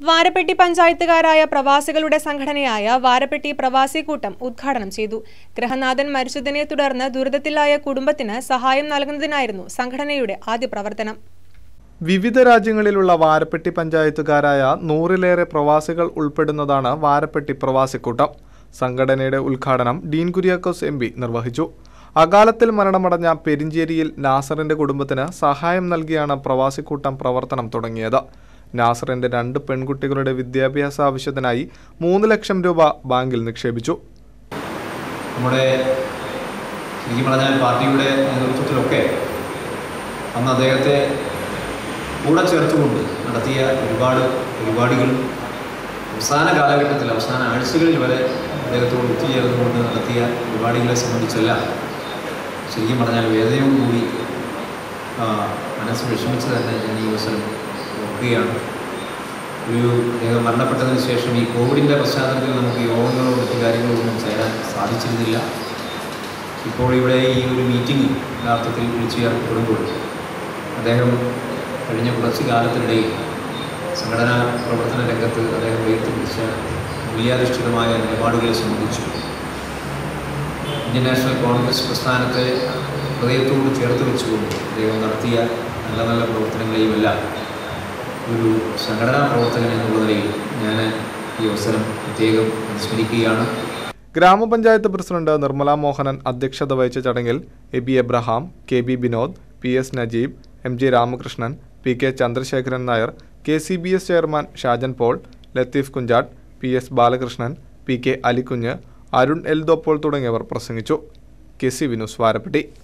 വാരപ്പെട്ടി പഞ്ചായത്തുകാരായ പ്രവാസികളുടെ സംഘടനയായ വാരപ്പെട്ടി പ്രവാസി കൂട്ടം ഉദ്ഘാടനം ചെയ്തു ഗ്രഹനാഥൻ മരിച്ചതിനെ തുടർന്ന് ദുരിതത്തിലായ കുടുംബത്തിന് സഹായം നൽകുന്നതിനായിരുന്നു സംഘടനയുടെ ആദ്യ പ്രവർത്തനം വിവിധ രാജ്യങ്ങളിലുള്ള വാരപ്പെട്ടി പഞ്ചായത്തുകാരായ നൂറിലേറെ പ്രവാസികൾ ഉൾപ്പെടുന്നതാണ് വാരപ്പെട്ടി പ്രവാസിക്കൂട്ടം സംഘടനയുടെ ഉദ്ഘാടനം ഡീൻ കുര്യാക്കോസ് എം പി നിർവഹിച്ചു അകാലത്തിൽ മരണമടഞ്ഞ പെരിഞ്ചേരിയിൽ നാസറിന്റെ കുടുംബത്തിന് സഹായം നൽകിയാണ് പ്രവാസിക്കൂട്ടം പ്രവർത്തനം തുടങ്ങിയത് നാസറിന്റെ രണ്ട് പെൺകുട്ടികളുടെ വിദ്യാഭ്യാസ ആവശ്യത്തിനായി മൂന്ന് ലക്ഷം രൂപ ബാങ്കിൽ നിക്ഷേപിച്ചു നമ്മുടെ ശരിക്കും പറഞ്ഞാൽ പാർട്ടിയുടെ നേതൃത്വത്തിലൊക്കെ അന്ന് അദ്ദേഹത്തെ കൂടെ ചേർത്തുകൊണ്ട് നടത്തിയ ഒരുപാട് പരിപാടികളും അവസാന കാലഘട്ടത്തിൽ അവസാന ആഴ്ചകളിൽ വരെ അദ്ദേഹത്തോട് ഒത്തുചേർന്നുകൊണ്ട് നടത്തിയ പരിപാടികളെ സംബന്ധിച്ചെല്ലാം ശരിക്കും പറഞ്ഞാൽ വേദനയോടുകൂടി ആ, മനസ്സ് വിഷമിച്ച് തന്നെ ഞാൻ ഈ അവസരം ഓർക്കുകയാണ് ഒരു അദ്ദേഹം മരണപ്പെട്ടതിന് ശേഷം ഈ കോവിഡിൻ്റെ പശ്ചാത്തലത്തിൽ നമുക്ക് യോഗങ്ങളോ മറ്റു കാര്യങ്ങളോ ഒന്നും ചേരാൻ സാധിച്ചിരുന്നില്ല ഇപ്പോൾ ഇവിടെ ഈ ഒരു മീറ്റിംഗ് യഥാർത്ഥത്തിൽ വിളിച്ചു ചേർക്കപ്പെടുമ്പോൾ അദ്ദേഹം കഴിഞ്ഞ കുറച്ച് കാലത്തിനിടയിൽ സംഘടനാ പ്രവർത്തന രംഗത്ത് അദ്ദേഹം ഉയർത്തിപ്പിടിച്ച മൂല്യാധിഷ്ഠിതമായ നിലപാടുകളെ സംബന്ധിച്ചു ഇന്ത്യൻ നാഷണൽ കോൺഗ്രസ് പ്രസ്ഥാനത്തെ ഹൃദയത്തോട് ചേർത്ത് വെച്ചുകൊണ്ട് അദ്ദേഹം നടത്തിയ നല്ല നല്ല പ്രവർത്തനങ്ങളെയുമെല്ലാം ഒരു സംഘടനാ പ്രവർത്തകൻ എന്നുള്ള നിലയിൽ ഞാൻ ഈ അവസരം പ്രത്യേകം അനുസ്മരിക്കുകയാണ് ഗ്രാമപഞ്ചായത്ത് പ്രസിഡന്റ് നിർമ്മല മോഹനൻ അധ്യക്ഷത വഹിച്ച ചടങ്ങിൽ Aby Abraham K B Vinod P S Najeeb M G Ramakrishnan P K Chandrasekharan Nair K C B S chairman Shajan Paul Latheef Kunchattu P S Balakrishnan P K Alikunju Arun L ദോപ്പോൾ തുടങ്ങിയവർ പ്രസംഗിച്ചു കെ സി വിനുസ് വാരപ്പെട്ടി